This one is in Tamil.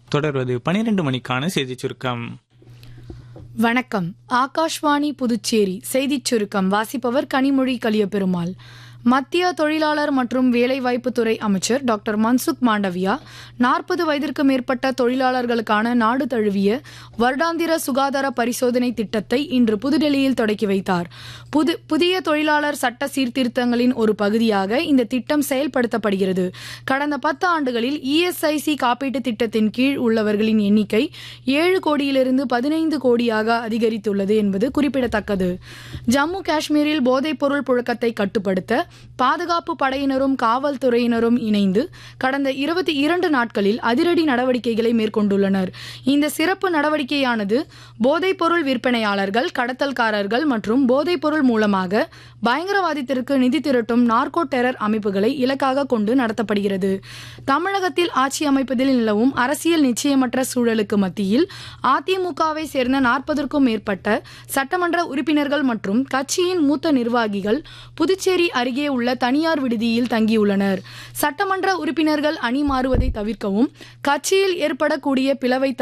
தொடர்வது பனிரெண்டு மணிக்கான செய்திச் சுருக்கம் வணக்கம் ஆகாஷ்வாணி புதுச்சேரி செய்திச் சுருக்கம் வாசிப்பவர் கனிமொழி கலியபெருமாள் மத்திய தொழிலாளர் மற்றும் வேலைவாய்ப்புத்துறை அமைச்சர் டாக்டர் மன்சுக் மாண்டவியா நாற்பது வயதிற்கு மேற்பட்ட தொழிலாளர்களுக்கான நாடு தழுவிய வருடாந்திர சுகாதார பரிசோதனை திட்டத்தை இன்று புதுடெல்லியில் தொடக்கி வைத்தார் புது புதிய தொழிலாளர் சட்ட சீர்திருத்தங்களின் ஒரு பகுதியாக இந்த திட்டம் செயல்படுத்தப்படுகிறது கடந்த பத்து ஆண்டுகளில் இஎஸ்ஐசி காப்பீட்டு திட்டத்தின் கீழ் உள்ளவர்களின் எண்ணிக்கை ஏழு கோடியிலிருந்து பதினைந்து கோடியாக அதிகரித்துள்ளது என்பது குறிப்பிடத்தக்கது ஜம்மு காஷ்மீரில் போதைப்பொருள் புழக்கத்தை கட்டுப்படுத்த பாதுகாப்பு படையினரும் காவல்துறையினரும் இணைந்து கடந்த இருபத்தி இரண்டு நாட்களில் அதிரடி நடவடிக்கைகளை மேற்கொண்டுள்ளனர் இந்த சிறப்பு நடவடிக்கையானது போதைப்பொருள் விற்பனையாளர்கள் கடத்தல்காரர்கள் மற்றும் போதைப்பொருள் மூலமாக பயங்கரவாதத்திற்கு நிதி திரட்டும் நார்கோ டெரர் அமைப்புகளை இலக்காக கொண்டு நடத்தப்படுகிறது தமிழகத்தில் ஆட்சி அமைப்பதில் நிலவும் அரசியல் நிச்சயமற்ற சூழலுக்கு மத்தியில் அதிமுகவை சேர்ந்த நாற்பதற்கும் மேற்பட்ட சட்டமன்ற உறுப்பினர்கள் மற்றும் கட்சியின் மூத்த நிர்வாகிகள் புதுச்சேரி அருகே உள்ள தனியார் விடுதியில் தங்கியுள்ளனர் சட்டமன்ற உறுப்பினர்கள் அணி மாறுவதை தவிர்க்கவும் கட்சியில் ஏற்படக்கூடிய பிளவை